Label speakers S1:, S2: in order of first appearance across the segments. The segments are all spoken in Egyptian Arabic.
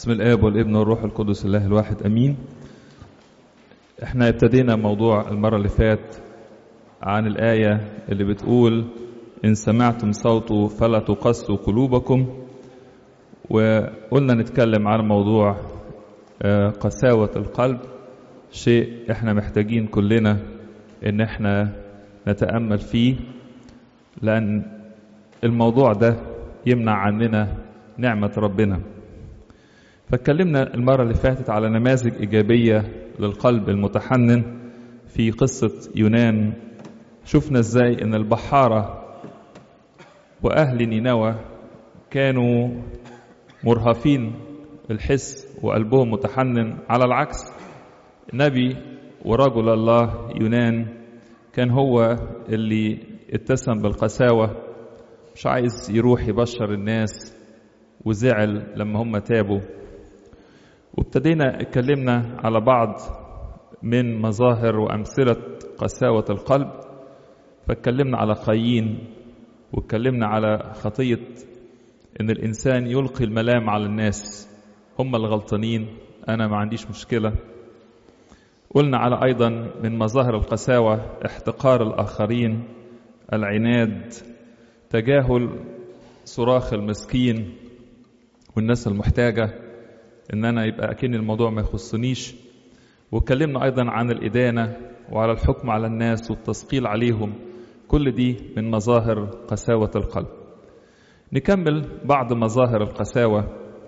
S1: بسم الاب والابن والروح القدس الله الواحد امين احنا ابتدينا موضوع المره اللي فات عن الايه اللي بتقول ان سمعتم صوته فلا تقسوا قلوبكم وقلنا نتكلم عن موضوع قساوه القلب شيء احنا محتاجين كلنا ان احنا نتامل فيه لان الموضوع ده يمنع عننا نعمه ربنا فاتكلمنا المرة اللي فاتت على نماذج إيجابية للقلب المتحنن في قصة يونان شفنا ازاي ان البحارة وأهل نينوى كانوا مرهفين الحس وقلبهم متحنن على العكس نبي ورجل الله يونان كان هو اللي اتسم بالقساوة مش عايز يروح يبشر الناس وزعل لما هم تابوا وابتدينا اتكلمنا على بعض من مظاهر وأمثلة قساوة القلب فاتكلمنا على قايين واتكلمنا على خطية إن الإنسان يلقي الملام على الناس هم الغلطانين أنا ما عنديش مشكلة قلنا على أيضا من مظاهر القساوة احتقار الآخرين العناد تجاهل صراخ المسكين والناس المحتاجه ان انا يبقى اكن الموضوع ما يخصنيش واتكلمنا ايضا عن الادانه وعلى الحكم على الناس والتثقيل عليهم كل دي من مظاهر قساوه القلب نكمل بعض مظاهر القساوه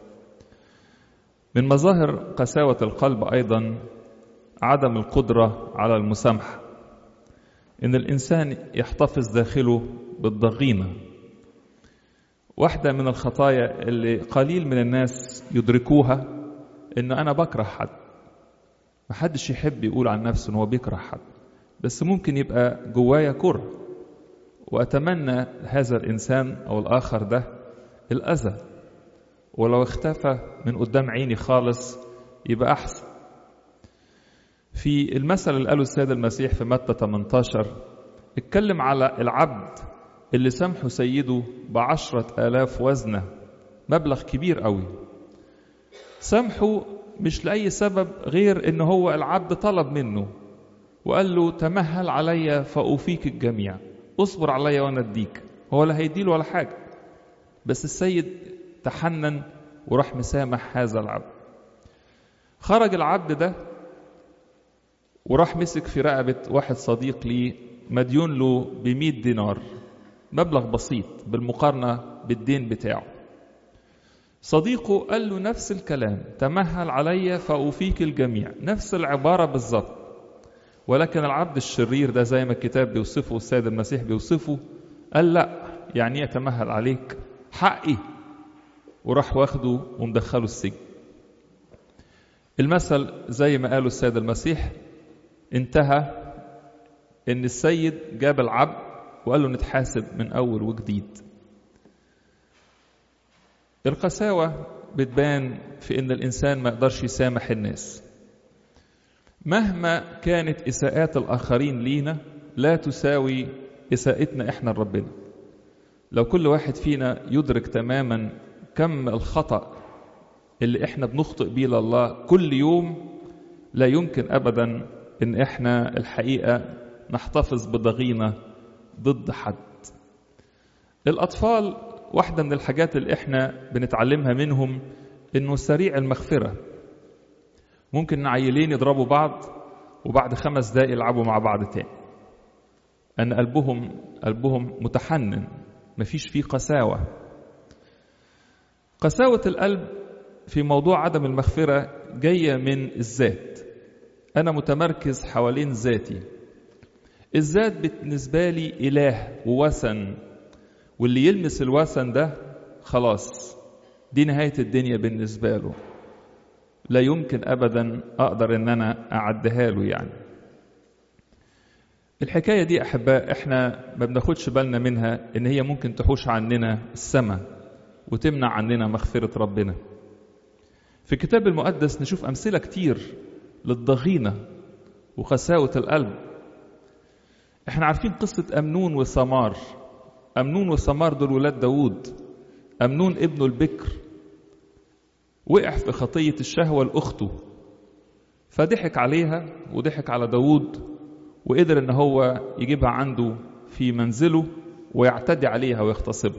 S1: من مظاهر قساوه القلب ايضا عدم القدره على المسامحه ان الانسان يحتفظ داخله بالضغينه واحدة من الخطايا اللي قليل من الناس يدركوها إن أنا بكره حد محدش يحب يقول عن نفسه إن هو بيكره حد بس ممكن يبقى جوايا كره وأتمنى هذا الإنسان أو الآخر ده الأذى ولو اختفى من قدام عيني خالص يبقى أحسن في المثل اللي قاله السيد المسيح في متى 18 اتكلم على العبد اللي سامحه سيده بعشرة آلاف وزنة مبلغ كبير قوي سامحه مش لأي سبب غير إن هو العبد طلب منه وقال له تمهل عليا فأوفيك الجميع اصبر عليا وأنا أديك هو لا هيديله ولا حاجة بس السيد تحنن وراح مسامح هذا العبد خرج العبد ده وراح مسك في رقبة واحد صديق ليه مديون له بمئة دينار مبلغ بسيط بالمقارنة بالدين بتاعه صديقه قال له نفس الكلام تمهل علي فأوفيك الجميع نفس العبارة بالظبط ولكن العبد الشرير ده زي ما الكتاب بيوصفه السيد المسيح بيوصفه قال لا يعني يتمهل عليك حقي وراح واخده ومدخله السجن المثل زي ما قاله السيد المسيح انتهى ان السيد جاب العبد وقال له نتحاسب من أول وجديد القساوة بتبان في إن الإنسان ما يقدرش يسامح الناس مهما كانت إساءات الآخرين لينا لا تساوي إساءتنا إحنا لربنا لو كل واحد فينا يدرك تماما كم الخطأ اللي إحنا بنخطئ بيه لله كل يوم لا يمكن أبدا إن إحنا الحقيقة نحتفظ بضغينة ضد حد الأطفال واحدة من الحاجات اللي احنا بنتعلمها منهم انه سريع المغفرة ممكن عيلين يضربوا بعض وبعد خمس دقايق يلعبوا مع بعض تاني أن قلبهم قلبهم متحنن مفيش فيه قساوة قساوة القلب في موضوع عدم المغفرة جاية من الذات أنا متمركز حوالين ذاتي الذات بالنسبة لي إله ووثن واللي يلمس الوثن ده خلاص دي نهاية الدنيا بالنسبة له لا يمكن أبدا أقدر أن أنا أعدها له يعني الحكاية دي أحباء إحنا ما بناخدش بالنا منها إن هي ممكن تحوش عننا السماء وتمنع عننا مغفرة ربنا في الكتاب المقدس نشوف أمثلة كتير للضغينة وقساوة القلب احنا عارفين قصة أمنون وثمار أمنون وثمار دول ولاد داوود أمنون ابنه البكر وقع في خطية الشهوة لأخته فضحك عليها وضحك على داود وقدر ان هو يجيبها عنده في منزله ويعتدي عليها ويغتصبها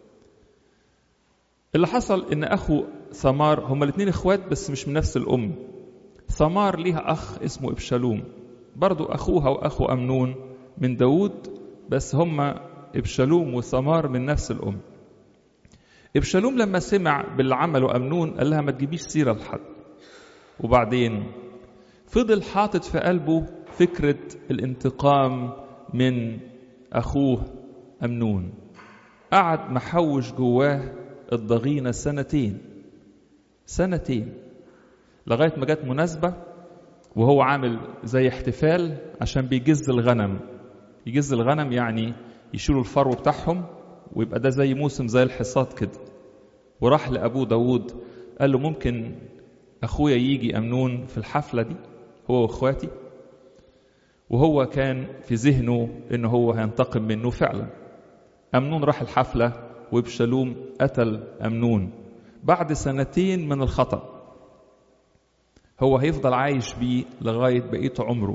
S1: اللي حصل ان اخو ثمار هما الاثنين اخوات بس مش من نفس الام ثمار ليها اخ اسمه ابشالوم برضو اخوها واخو امنون من داود بس هما ابشالوم وثمار من نفس الام ابشالوم لما سمع باللي عمله امنون قال لها ما تجيبيش سيره لحد وبعدين فضل حاطط في قلبه فكره الانتقام من اخوه امنون قعد محوش جواه الضغينه سنتين سنتين لغايه ما جت مناسبه وهو عامل زي احتفال عشان بيجز الغنم يجز الغنم يعني يشيلوا الفرو بتاعهم ويبقى ده زي موسم زي الحصاد كده وراح لأبوه داود قال له ممكن أخويا يجي أمنون في الحفلة دي هو وأخواتي وهو كان في ذهنه إن هو هينتقم منه فعلا أمنون راح الحفلة وبشالوم قتل أمنون بعد سنتين من الخطأ هو هيفضل عايش بيه لغاية بقية عمره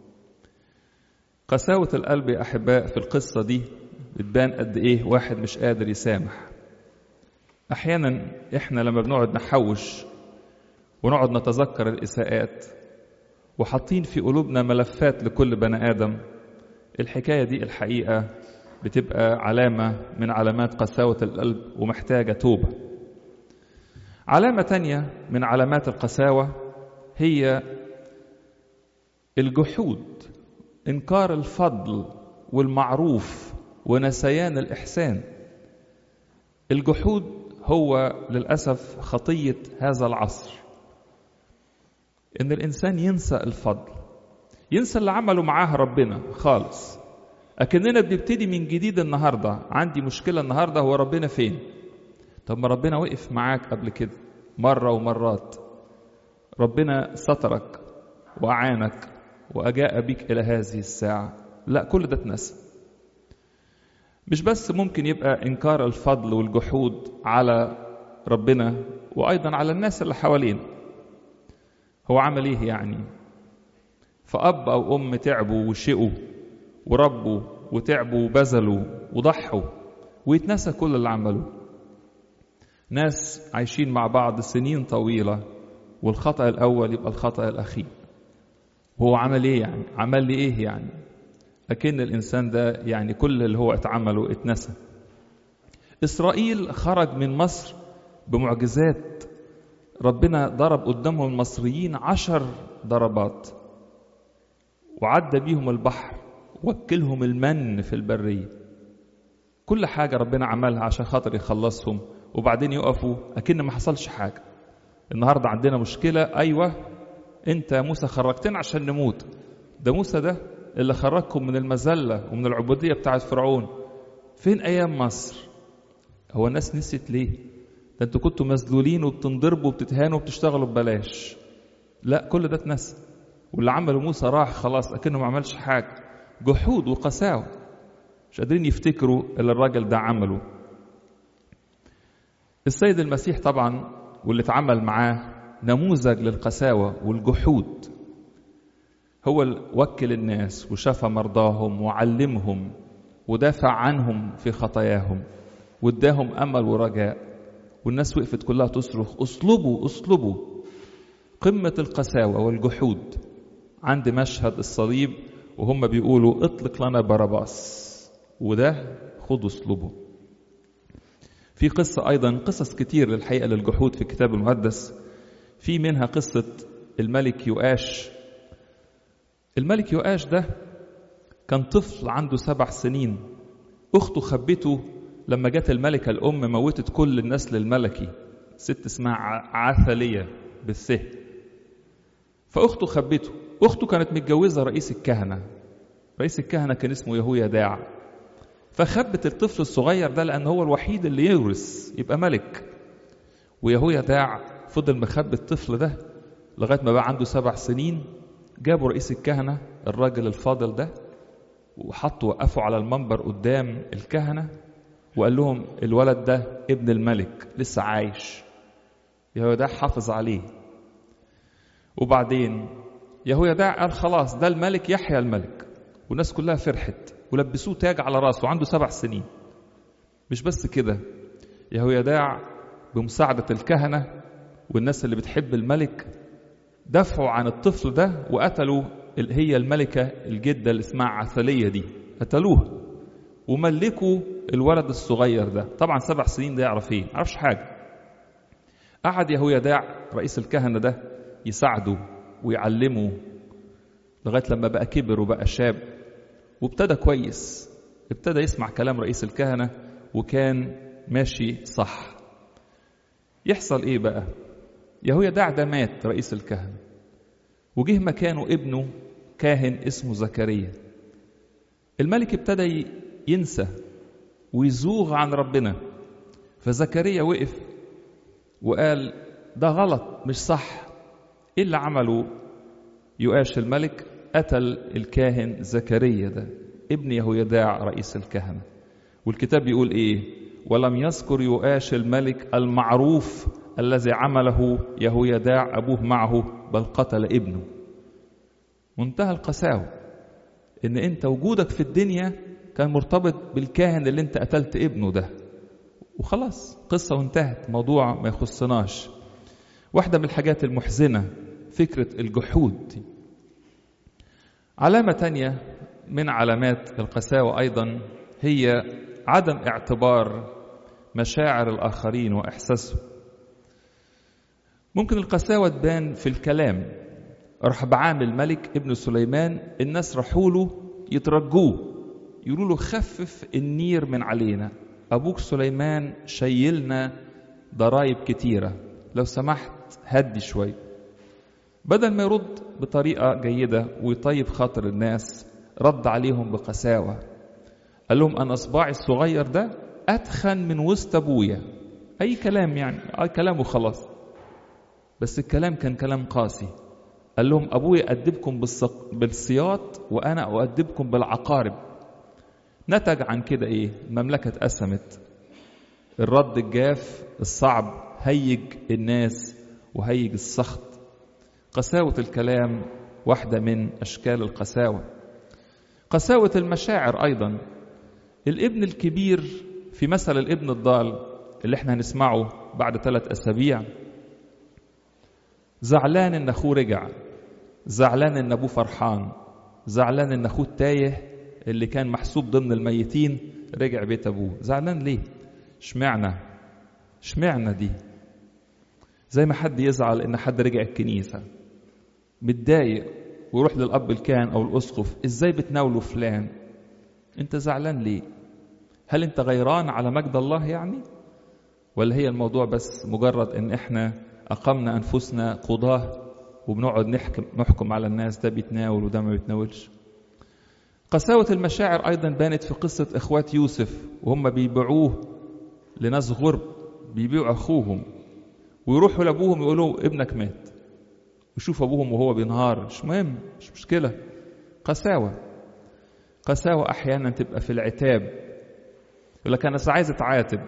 S1: قساوة القلب يا أحباء في القصة دي بتبان قد إيه واحد مش قادر يسامح أحيانا إحنا لما بنقعد نحوش ونقعد نتذكر الإساءات وحاطين في قلوبنا ملفات لكل بني آدم الحكاية دي الحقيقة بتبقى علامة من علامات قساوة القلب ومحتاجة توبة علامة تانية من علامات القساوة هي الجحود انكار الفضل والمعروف ونسيان الاحسان الجحود هو للاسف خطيه هذا العصر ان الانسان ينسى الفضل ينسى اللي عمله معاه ربنا خالص اكننا بنبتدي من جديد النهارده عندي مشكله النهارده هو ربنا فين طب ما ربنا وقف معاك قبل كده مره ومرات ربنا سترك واعانك واجاء بك الى هذه الساعه لا كل ده اتنسى مش بس ممكن يبقى انكار الفضل والجحود على ربنا وايضا على الناس اللي حوالينا هو عمل ايه يعني فاب او ام تعبوا وشقوا وربوا وتعبوا وبذلوا وضحوا ويتنسى كل اللي عملوه ناس عايشين مع بعض سنين طويله والخطا الاول يبقى الخطا الاخير هو عمل ايه يعني عمل لي ايه يعني لكن الانسان ده يعني كل اللي هو اتعمله اتنسى اسرائيل خرج من مصر بمعجزات ربنا ضرب قدامهم المصريين عشر ضربات وعدى بيهم البحر وكلهم المن في البرية كل حاجة ربنا عملها عشان خاطر يخلصهم وبعدين يقفوا أكن ما حصلش حاجة النهاردة عندنا مشكلة أيوة أنت موسى خرجتنا عشان نموت ده موسى ده اللي خرجكم من المذلة ومن العبودية بتاعت فرعون فين أيام مصر هو الناس نسيت ليه ده انتوا كنتوا مذلولين وبتنضربوا وبتتهانوا وبتشتغلوا ببلاش لا كل ده اتنسى واللي عمله موسى راح خلاص اكنه ما عملش حاجه جحود وقساوه مش قادرين يفتكروا اللي الراجل ده عمله السيد المسيح طبعا واللي اتعامل معاه نموذج للقساوه والجحود هو وكل الناس وشفى مرضاهم وعلمهم ودافع عنهم في خطاياهم واداهم امل ورجاء والناس وقفت كلها تصرخ اصلبوا اصلبوا قمة القساوة والجحود عند مشهد الصليب وهم بيقولوا اطلق لنا باراباس وده خدوا اصلبوا في قصة أيضا قصص كتير للحقيقة للجحود في الكتاب المقدس في منها قصة الملك يؤاش الملك يؤاش ده كان طفل عنده سبع سنين أخته خبته لما جت الملكة الأم موتت كل النسل الملكي ست اسمها عاثلية بالثه فأخته خبته أخته كانت متجوزة رئيس الكهنة رئيس الكهنة كان اسمه يهويا داع فخبت الطفل الصغير ده لأن هو الوحيد اللي يورث يبقى ملك ويهويا داع فضل مخبي الطفل ده لغاية ما بقى عنده سبع سنين جابوا رئيس الكهنة الراجل الفاضل ده وحطوا وقفوا على المنبر قدام الكهنة وقال لهم الولد ده ابن الملك لسه عايش يهويداع حافظ عليه وبعدين يهويداع قال خلاص ده الملك يحيى الملك والناس كلها فرحت ولبسوه تاج على راسه عنده سبع سنين مش بس كده يهويداع بمساعدة الكهنة والناس اللي بتحب الملك دافعوا عن الطفل ده وقتلوا هي الملكة الجدة اللي اسمها عسلية دي قتلوها وملكوا الولد الصغير ده طبعا سبع سنين ده يعرف ايه معرفش حاجة قعد يهويداع رئيس الكهنة ده يساعده ويعلمه لغاية لما بقى كبر وبقى شاب وابتدى كويس ابتدى يسمع كلام رئيس الكهنة وكان ماشي صح يحصل ايه بقى يهويداع ده مات رئيس الكهنة وجه مكانه ابنه كاهن اسمه زكريا الملك ابتدى ينسى ويزوغ عن ربنا فزكريا وقف وقال ده غلط مش صح ايه اللي عمله يؤاش الملك قتل الكاهن زكريا ده ابن يهويداع رئيس الكهنة والكتاب بيقول ايه ولم يذكر يؤاش الملك المعروف الذي عمله يهويداع أبوه معه بل قتل ابنه منتهى القساوة إن أنت وجودك في الدنيا كان مرتبط بالكاهن اللي أنت قتلت ابنه ده وخلاص قصة وانتهت موضوع ما يخصناش واحدة من الحاجات المحزنة فكرة الجحود دي. علامة تانية من علامات القساوة أيضا هي عدم اعتبار مشاعر الآخرين وإحساسهم ممكن القساوة تبان في الكلام رحبعام الملك ابن سليمان الناس راحوا له يترجوه يقولوا له خفف النير من علينا أبوك سليمان شيلنا ضرايب كتيرة لو سمحت هدي شوي بدل ما يرد بطريقة جيدة ويطيب خاطر الناس رد عليهم بقساوة قال لهم أنا صباعي الصغير ده أتخن من وسط أبويا أي كلام يعني أي كلام وخلاص بس الكلام كان كلام قاسي قال لهم أبويا أدبكم بالسياط وأنا أؤدبكم بالعقارب نتج عن كده إيه المملكة اتقسمت الرد الجاف الصعب هيج الناس وهيج السخط قساوة الكلام واحدة من أشكال القساوة قساوة المشاعر أيضا الابن الكبير في مثل الابن الضال اللي احنا هنسمعه بعد ثلاث أسابيع زعلان ان اخوه رجع زعلان ان ابوه فرحان زعلان ان اخوه التايه اللي كان محسوب ضمن الميتين رجع بيت ابوه زعلان ليه اشمعنى اشمعنى دي زي ما حد يزعل ان حد رجع الكنيسه متضايق ويروح للاب الكاهن او الاسقف ازاي بتناوله فلان انت زعلان ليه هل انت غيران على مجد الله يعني ولا هي الموضوع بس مجرد ان احنا أقمنا أنفسنا قضاة وبنقعد نحكم, نحكم على الناس ده بيتناول وده ما بيتناولش قساوة المشاعر أيضا بانت في قصة إخوات يوسف وهم بيبيعوه لناس غرب بيبيعوا أخوهم ويروحوا لأبوهم يقولوا ابنك مات ويشوف أبوهم وهو بينهار مش مهم مش مشكلة قساوة قساوة أحيانا تبقى في العتاب يقول لك أنا عايز أتعاتب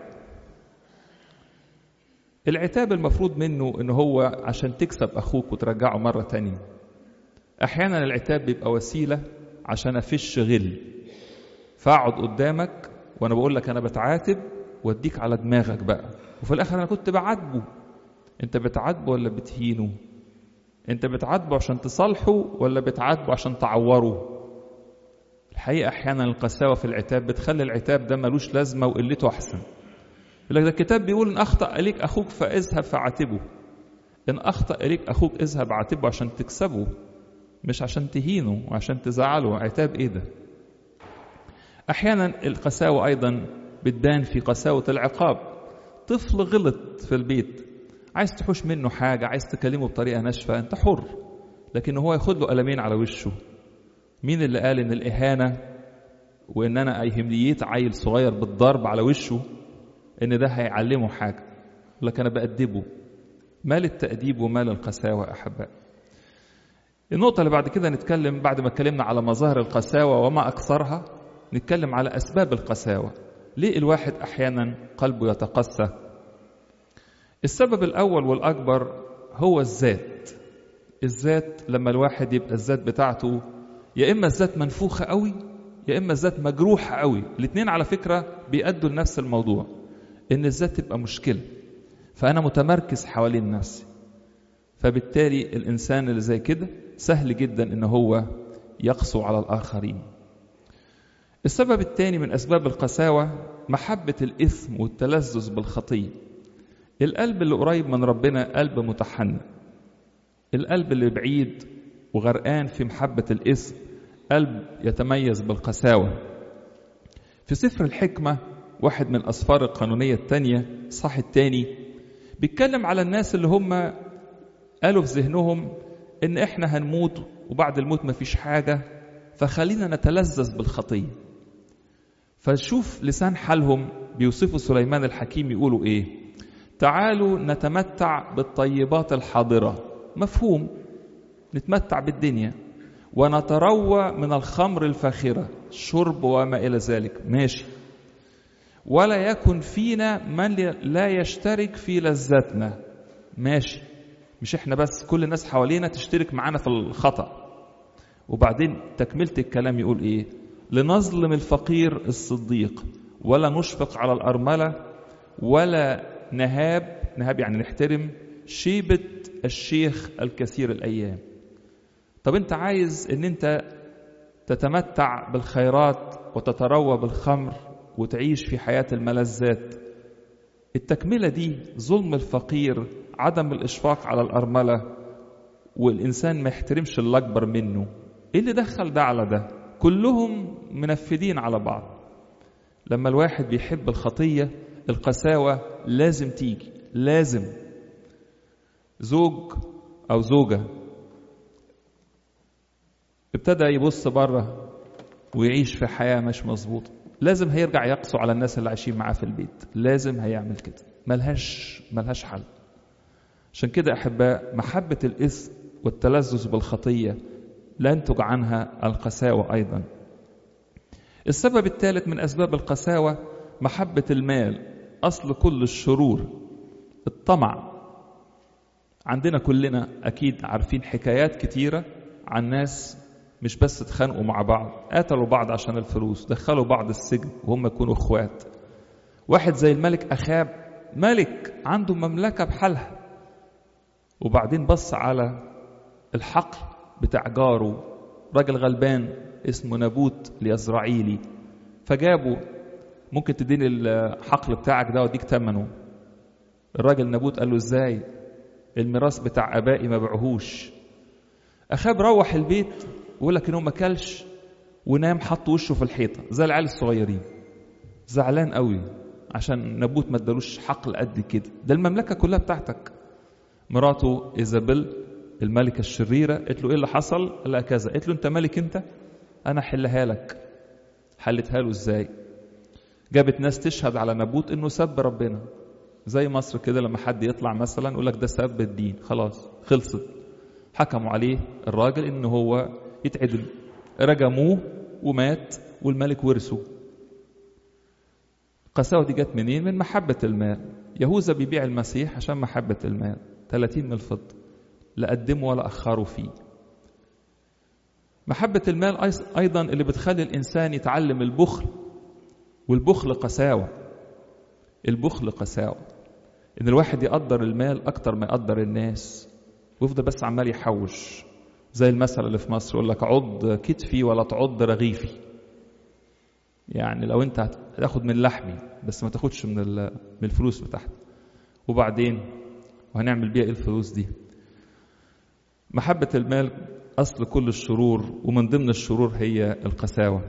S1: العتاب المفروض منه ان هو عشان تكسب اخوك وترجعه مرة تانية احيانا العتاب بيبقى وسيلة عشان افش غل فاقعد قدامك وانا بقول لك انا بتعاتب واديك على دماغك بقى وفي الاخر انا كنت بعاتبه انت بتعاتبه ولا بتهينه انت بتعاتبه عشان تصالحه ولا بتعاتبه عشان تعوره الحقيقة احيانا القساوة في العتاب بتخلي العتاب ده ملوش لازمة وقلته احسن يقول لك ده الكتاب بيقول ان اخطا اليك اخوك فاذهب فعاتبه ان اخطا اليك اخوك اذهب عاتبه عشان تكسبه مش عشان تهينه وعشان تزعله عتاب ايه ده احيانا القساوه ايضا بتبان في قساوه العقاب طفل غلط في البيت عايز تحوش منه حاجه عايز تكلمه بطريقه ناشفه انت حر لكن هو ياخد له قلمين على وشه مين اللي قال ان الاهانه وان انا ايهمليت عيل صغير بالضرب على وشه ان ده هيعلمه حاجه لكن انا بأدبه مال التأديب ومال القساوة أحباء النقطة اللي بعد كده نتكلم بعد ما اتكلمنا على مظاهر القساوة وما أكثرها نتكلم على أسباب القساوة ليه الواحد أحيانا قلبه يتقسى السبب الأول والأكبر هو الذات الذات لما الواحد يبقى الذات بتاعته يا إما الذات منفوخة قوي يا إما الذات مجروحة قوي الاتنين على فكرة بيأدوا لنفس الموضوع إن الذات تبقى مشكلة فأنا متمركز حوالين نفسي فبالتالي الإنسان اللي زي كده سهل جدا إن هو يقسو على الآخرين السبب الثاني من أسباب القساوة محبة الإثم والتلذذ بالخطية القلب اللي قريب من ربنا قلب متحنن القلب اللي بعيد وغرقان في محبة الإثم قلب يتميز بالقساوة في سفر الحكمة واحد من أسفار القانونية الثانية صح الثاني بيتكلم على الناس اللي هم قالوا في ذهنهم إن إحنا هنموت وبعد الموت مفيش حاجة فخلينا نتلذذ بالخطية فشوف لسان حالهم بيوصفوا سليمان الحكيم يقولوا إيه تعالوا نتمتع بالطيبات الحاضرة مفهوم نتمتع بالدنيا ونتروى من الخمر الفاخرة الشرب وما إلى ذلك ماشي ولا يكن فينا من لا يشترك في لذاتنا ماشي مش احنا بس كل الناس حوالينا تشترك معانا في الخطأ وبعدين تكملة الكلام يقول ايه لنظلم الفقير الصديق ولا نشفق على الأرملة ولا نهاب نهاب يعني نحترم شيبة الشيخ الكثير الأيام طب انت عايز ان انت تتمتع بالخيرات وتتروى بالخمر وتعيش في حياة الملذات التكملة دي ظلم الفقير عدم الإشفاق على الأرملة والإنسان ما يحترمش اللي أكبر منه إيه اللي دخل ده على ده كلهم منفذين على بعض لما الواحد بيحب الخطية القساوة لازم تيجي لازم زوج أو زوجة ابتدى يبص بره ويعيش في حياة مش مظبوطة لازم هيرجع يقسو على الناس اللي عايشين معاه في البيت لازم هيعمل كده ملهاش ملهاش حل عشان كده أحباء محبة الإثم والتلذذ بالخطية لا ينتج عنها القساوة أيضا السبب الثالث من أسباب القساوة محبة المال أصل كل الشرور الطمع عندنا كلنا أكيد عارفين حكايات كتيرة عن ناس مش بس اتخانقوا مع بعض قتلوا بعض عشان الفلوس دخلوا بعض السجن وهم يكونوا اخوات واحد زي الملك أخاب ملك عنده مملكة بحالها وبعدين بص على الحقل بتاع جاره راجل غلبان اسمه نابوت اليزرعيلي فجابه ممكن تديني الحقل بتاعك ده واديك ثمنه الراجل نابوت قال له ازاي الميراث بتاع ابائي ما بعهوش اخاب روح البيت ويقول لك ان هو ما كلش ونام حط وشه في الحيطه زي العيال الصغيرين زعلان قوي عشان نابوت ما ادالوش حقل قد كده ده المملكه كلها بتاعتك مراته ايزابيل الملكه الشريره قالت له ايه اللي حصل قال لها كذا قالت له انت ملك انت انا احلها لك حلتها له ازاي جابت ناس تشهد على نابوت انه سب ربنا زي مصر كده لما حد يطلع مثلا يقول لك ده سب الدين خلاص خلصت حكموا عليه الراجل ان هو يتعدل رجموه ومات والملك ورثه القساوة دي جت منين؟ من محبة المال يهوذا بيبيع المسيح عشان محبة المال 30 من الفضة لا قدموا ولا أخروا فيه محبة المال أيضا اللي بتخلي الإنسان يتعلم البخل والبخل قساوة البخل قساوة إن الواحد يقدر المال أكتر ما يقدر الناس ويفضل بس عمال يحوش زي المثل اللي في مصر يقول لك عض كتفي ولا تعض رغيفي يعني لو انت هتاخد من لحمي بس ما تاخدش من من الفلوس بتاعتي وبعدين وهنعمل بيها ايه الفلوس دي محبة المال أصل كل الشرور ومن ضمن الشرور هي القساوة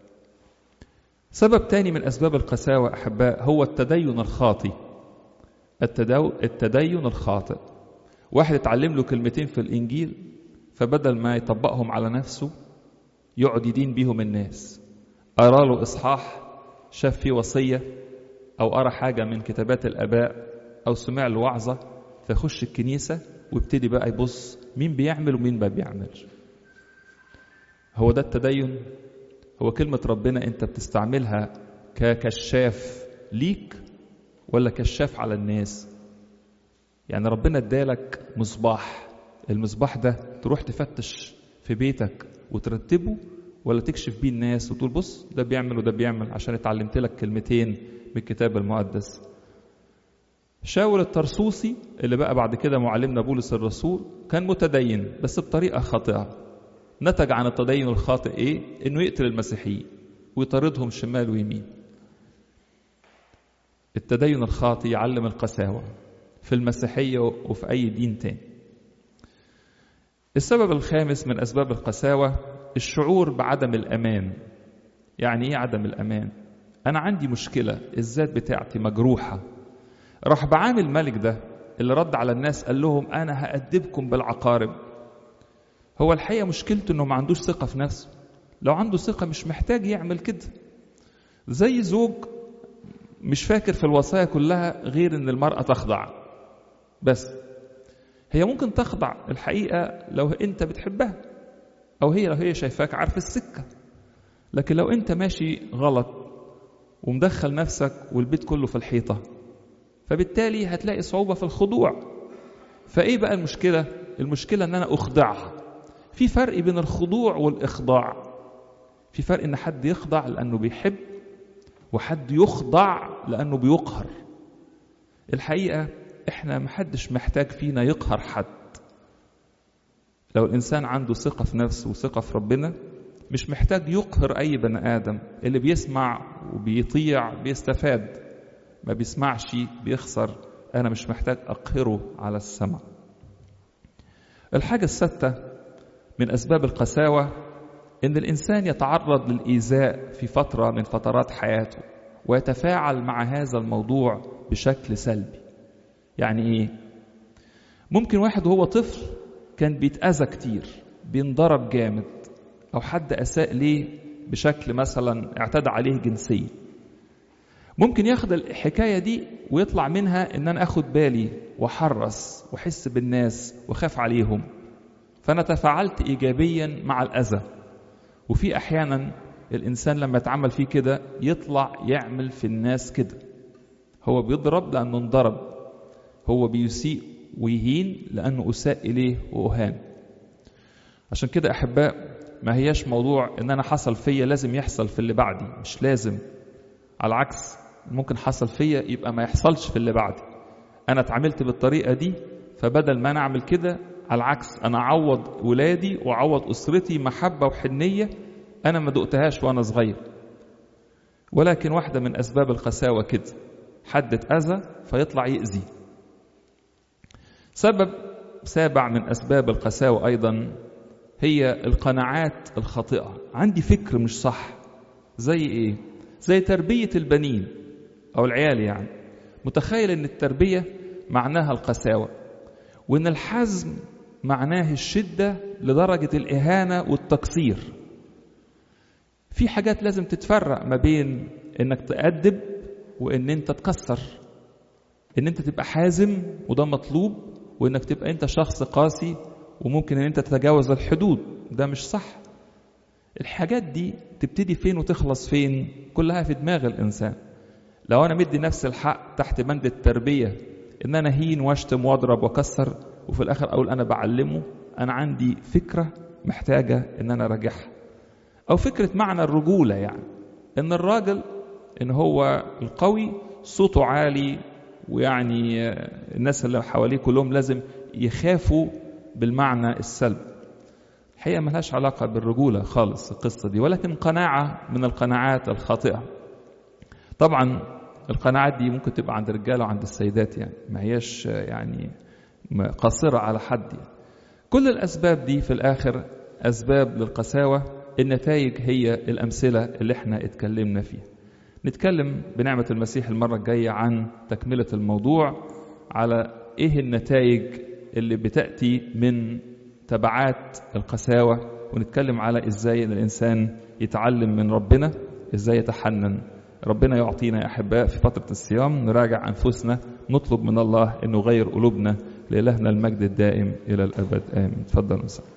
S1: سبب تاني من أسباب القساوة أحباء هو التدين الخاطي التدو... التدين الخاطئ واحد اتعلم له كلمتين في الإنجيل فبدل ما يطبقهم على نفسه يقعد يدين بيهم الناس أرى له إصحاح شاف فيه وصية أو أرى حاجة من كتابات الآباء أو سمع له وعظة فيخش الكنيسة ويبتدي بقى يبص مين بيعمل ومين ما بيعملش هو ده التدين هو كلمة ربنا أنت بتستعملها ككشاف ليك ولا كشاف على الناس يعني ربنا ادالك مصباح المصباح ده تروح تفتش في بيتك وترتبه ولا تكشف بيه الناس وتقول بص ده بيعمل وده بيعمل عشان اتعلمت لك كلمتين من الكتاب المقدس شاول الترسوسي اللي بقى بعد كده معلمنا بولس الرسول كان متدين بس بطريقة خاطئة نتج عن التدين الخاطئ ايه انه يقتل المسيحيين ويطاردهم شمال ويمين التدين الخاطئ يعلم القساوة في المسيحية وفي أي دين تاني السبب الخامس من أسباب القساوة الشعور بعدم الأمان يعني إيه عدم الأمان؟ أنا عندي مشكلة الذات بتاعتي مجروحة راح بعام الملك ده اللي رد على الناس قال لهم أنا هأدبكم بالعقارب هو الحقيقة مشكلته إنه ما عندوش ثقة في نفسه لو عنده ثقة مش محتاج يعمل كده زي زوج مش فاكر في الوصايا كلها غير إن المرأة تخضع بس هي ممكن تخضع الحقيقة لو أنت بتحبها أو هي لو هي شايفاك عارف السكة لكن لو أنت ماشي غلط ومدخل نفسك والبيت كله في الحيطة فبالتالي هتلاقي صعوبة في الخضوع فإيه بقى المشكلة؟ المشكلة إن أنا أخضعها في فرق بين الخضوع والإخضاع في فرق إن حد يخضع لأنه بيحب وحد يخضع لأنه بيقهر الحقيقة إحنا محدش محتاج فينا يقهر حد لو الإنسان عنده ثقة في نفسه وثقة في ربنا مش محتاج يقهر أي بني آدم اللي بيسمع وبيطيع بيستفاد ما بيسمعش بيخسر أنا مش محتاج أقهره على السمع الحاجة الستة من أسباب القساوة إن الإنسان يتعرض للإيذاء في فترة من فترات حياته ويتفاعل مع هذا الموضوع بشكل سلبي يعني إيه؟ ممكن واحد وهو طفل كان بيتأذى كتير بينضرب جامد أو حد أساء ليه بشكل مثلا اعتدى عليه جنسيا ممكن ياخد الحكاية دي ويطلع منها إن أنا أخد بالي وأحرص وأحس بالناس وأخاف عليهم فأنا تفاعلت إيجابيا مع الأذى وفي أحيانا الإنسان لما يتعمل فيه كده يطلع يعمل في الناس كده هو بيضرب لأنه انضرب هو بيسيء ويهين لأنه أساء إليه وأهان عشان كده أحباء ما هياش موضوع إن أنا حصل فيا لازم يحصل في اللي بعدي مش لازم على العكس ممكن حصل فيا يبقى ما يحصلش في اللي بعدي أنا اتعاملت بالطريقة دي فبدل ما أنا أعمل كده على العكس أنا أعوض ولادي وأعوض أسرتي محبة وحنية أنا ما دقتهاش وأنا صغير ولكن واحدة من أسباب القساوة كده حد اتأذى فيطلع يأذي سبب سابع من أسباب القساوة أيضا هي القناعات الخاطئة عندي فكر مش صح زي إيه؟ زي تربية البنين أو العيال يعني متخيل أن التربية معناها القساوة وأن الحزم معناه الشدة لدرجة الإهانة والتقصير في حاجات لازم تتفرق ما بين انك تأدب وان انت تكسر ان انت تبقى حازم وده مطلوب وانك تبقى انت شخص قاسي وممكن ان انت تتجاوز الحدود ده مش صح الحاجات دي تبتدي فين وتخلص فين كلها في دماغ الانسان لو انا مدي نفس الحق تحت بند التربيه ان انا هين واشتم واضرب واكسر وفي الاخر اقول انا بعلمه انا عندي فكره محتاجه ان انا اراجعها او فكره معنى الرجوله يعني ان الراجل ان هو القوي صوته عالي ويعني الناس اللي حواليه كلهم لازم يخافوا بالمعنى السلبي الحقيقه ملهاش علاقه بالرجوله خالص القصه دي ولكن قناعه من القناعات الخاطئه طبعا القناعات دي ممكن تبقى عند الرجاله وعند السيدات يعني ما هياش يعني قاصره على حد يعني. كل الاسباب دي في الاخر اسباب للقساوه النتائج هي الامثله اللي احنا اتكلمنا فيها نتكلم بنعمه المسيح المره الجايه عن تكمله الموضوع على ايه النتائج اللي بتاتي من تبعات القساوه ونتكلم على ازاي ان الانسان يتعلم من ربنا ازاي يتحنن ربنا يعطينا يا احباء في فتره الصيام نراجع انفسنا نطلب من الله انه يغير قلوبنا لالهنا المجد الدائم الى الابد امين تفضل مساء